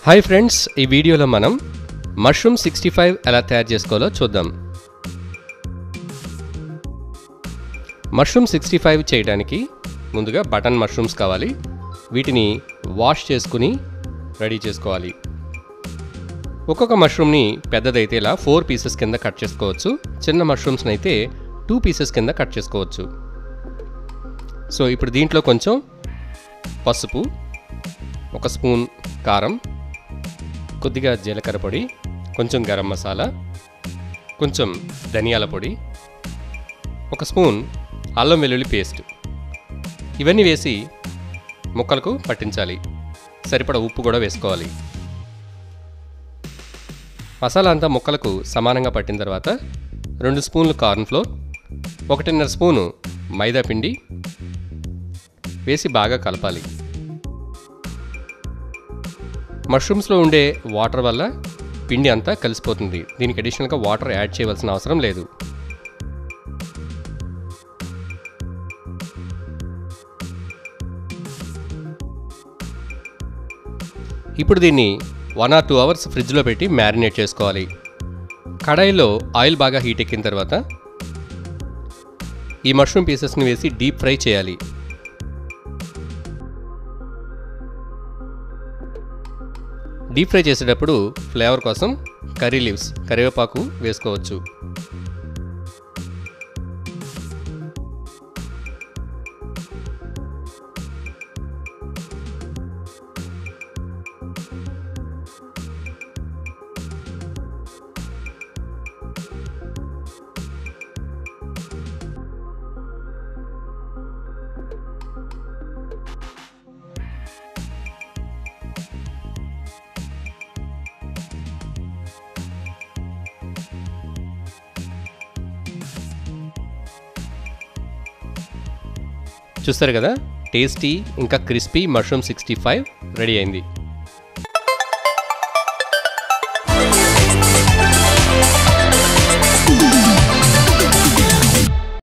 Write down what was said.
hi friends ఈ వీడియోలో మనం మష్రూమ్ సిక్స్టీ ఫైవ్ ఎలా తయారు చేసుకోవాలో చూద్దాం మష్రూమ్ సిక్స్టీ ఫైవ్ చేయడానికి ముందుగా బటన్ మష్రూమ్స్ కావాలి వీటిని వాష్ చేసుకుని రెడీ చేసుకోవాలి ఒక్కొక్క మష్రూమ్ని పెద్దదైతే ఇలా ఫోర్ పీసెస్ కింద కట్ చేసుకోవచ్చు చిన్న మష్రూమ్స్ని అయితే టూ పీసెస్ కింద కట్ చేసుకోవచ్చు సో ఇప్పుడు దీంట్లో కొంచెం పసుపు ఒక స్పూన్ కారం కొద్దిగా జీలకర్ర పొడి కొంచెం గరం మసాలా కొంచెం ధనియాల పొడి ఒక స్పూన్ అల్లం వెల్లుల్లి పేస్ట్ ఇవన్నీ వేసి ముక్కలకు పట్టించాలి సరిపడ ఉప్పు కూడా వేసుకోవాలి మసాలా అంతా ముక్కలకు సమానంగా పట్టిన తర్వాత రెండు స్పూన్లు కార్న్ ఫ్లోర్ ఒకటిన్నర స్పూను మైదా పిండి వేసి బాగా కలపాలి మష్రూమ్స్లో ఉండే వాటర్ వల్ల పిండి అంతా కలిసిపోతుంది దీనికి అడిషనల్గా వాటర్ యాడ్ చేయవలసిన అవసరం లేదు ఇప్పుడు దీన్ని వన్ ఆర్ టూ అవర్స్ ఫ్రిడ్జ్లో పెట్టి మ్యారినేట్ చేసుకోవాలి కడాయిలో ఆయిల్ బాగా హీట్ ఎక్కిన తర్వాత ఈ మష్రూమ్ పీసెస్ని వేసి డీప్ ఫ్రై చేయాలి డీప్ ఫ్రై చేసేటప్పుడు ఫ్లేవర్ కోసం కర్రీ లీవ్స్ కరివేపాకు వేసుకోవచ్చు చూస్తారు కదా టేస్టీ ఇంకా crispy mushroom sixty five ready అయింది